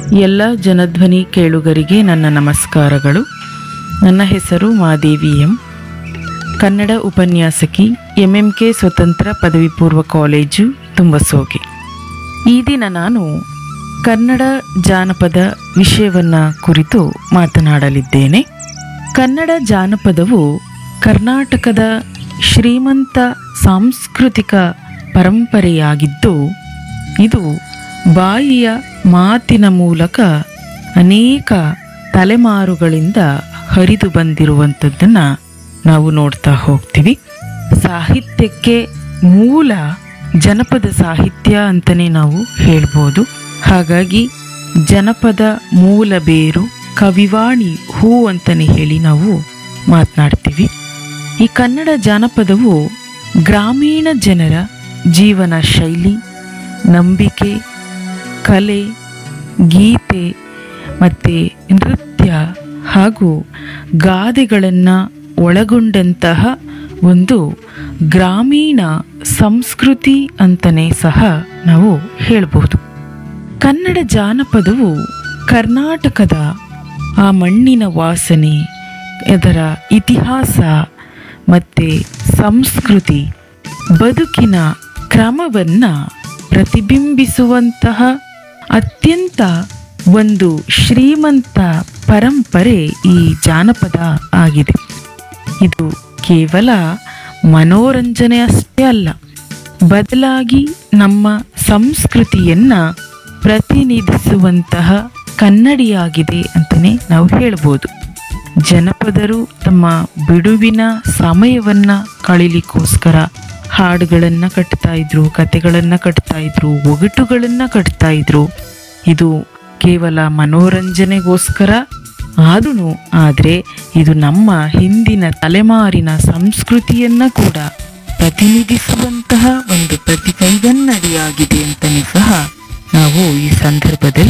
ಎಲ್ಲ ಜನಧ್ವನಿ ಕೇಳುಗರಿಗೆ ನನ್ನ ನಮಸ್ಕಾರಗಳು ನನ್ನ ಹೆಸರು ಮಾದೇವಿ ಎಂ ಕನ್ನಡ ಉಪನ್ಯಾಸಕಿ ಎಂಎಂಕೆ ಸ್ವತಂತ್ರ ಪದವಿ ಪೂರ್ವ ಕಾಲೇಜು ತುಂಬಸೋಗೆ ಈ ದಿನ ನಾನು ಕನ್ನಡ ಜಾನಪದ ವಿಷಯವನ್ನ ಕುರಿತು ಮಾತನಾಡಲಿದ್ದೇನೆ ಕನ್ನಡ ಜಾನಪದವು ಕರ್ನಾಟಕದ ಶ್ರೀಮಂತ ಸಾಂಸ್ಕೃತಿಕ ಪರಂಪರೆಯಾಗಿದ್ದು ಇದು ಬಾಯಿಯ ಮಾತಿನ ಮೂಲಕ ಅನೇಕ ತಲೆಮಾರುಗಳಿಂದ ಹರಿದು ಬಂದಿರುವಂಥದ್ದನ್ನು ನಾವು ನೋಡ್ತಾ ಹೋಗ್ತೀವಿ ಸಾಹಿತ್ಯಕ್ಕೆ ಮೂಲ ಜನಪದ ಸಾಹಿತ್ಯ ಅಂತಲೇ ನಾವು ಹೇಳ್ಬೋದು ಹಾಗಾಗಿ ಜನಪದ ಮೂಲ ಬೇರು ಕವಿವಾಣಿ ಹೂ ಅಂತಲೇ ಹೇಳಿ ನಾವು ಮಾತನಾಡ್ತೀವಿ ಈ ಕನ್ನಡ ಜಾನಪದವು ಗ್ರಾಮೀಣ ಜನರ ಜೀವನ ಶೈಲಿ ನಂಬಿಕೆ ಕಲೆ ಗೀತೆ ಮತ್ತು ನೃತ್ಯ ಹಾಗೂ ಗಾದೆಗಳನ್ನು ಒಳಗೊಂಡಂತಹ ಒಂದು ಗ್ರಾಮೀಣ ಸಂಸ್ಕೃತಿ ಅಂತಲೇ ಸಹ ನಾವು ಹೇಳಬಹುದು ಕನ್ನಡ ಜಾನಪದವು ಕರ್ನಾಟಕದ ಆ ಮಣ್ಣಿನ ವಾಸನೆ ಅದರ ಇತಿಹಾಸ ಮತ್ತು ಸಂಸ್ಕೃತಿ ಬದುಕಿನ ಕ್ರಮವನ್ನು ಪ್ರತಿಬಿಂಬಿಸುವಂತಹ ಅತ್ಯಂತ ಒಂದು ಶ್ರೀಮಂತ ಪರಂಪರೆ ಈ ಜಾನಪದ ಆಗಿದೆ ಇದು ಕೇವಲ ಮನೋರಂಜನೆ ಅಷ್ಟೇ ಅಲ್ಲ ಬದಲಾಗಿ ನಮ್ಮ ಸಂಸ್ಕೃತಿಯನ್ನ ಪ್ರತಿನಿಧಿಸುವಂತಹ ಕನ್ನಡಿಯಾಗಿದೆ ಅಂತಲೇ ನಾವು ಹೇಳ್ಬೋದು ಜನಪದರು ತಮ್ಮ ಬಿಡುವಿನ ಸಮಯವನ್ನ ಕಳಿಲಿಕ್ಕೋಸ್ಕರ ಹಾಡುಗಳನ್ನ ಕಟ್ತಾ ಇದ್ರು ಕತೆಗಳನ್ನ ಕಟ್ತಾ ಇದ್ರು ಒಗಟುಗಳನ್ನ ಕಟ್ತಾ ಇದ್ರು ಇದು ಕೇವಲ ಮನೋರಂಜನೆಗೋಸ್ಕರ ಆದ್ರೂ ಆದರೆ ಇದು ನಮ್ಮ ಹಿಂದಿನ ತಲೆಮಾರಿನ ಸಂಸ್ಕೃತಿಯನ್ನ ಕೂಡ ಪ್ರತಿನಿಧಿಸುವಂತಹ ಒಂದು ಪ್ರತಿ ಕೈಗನ್ನಡಿಯಾಗಿದೆ ಅಂತಲೇ ಸಹ ನಾವು ಈ ಸಂದರ್ಭ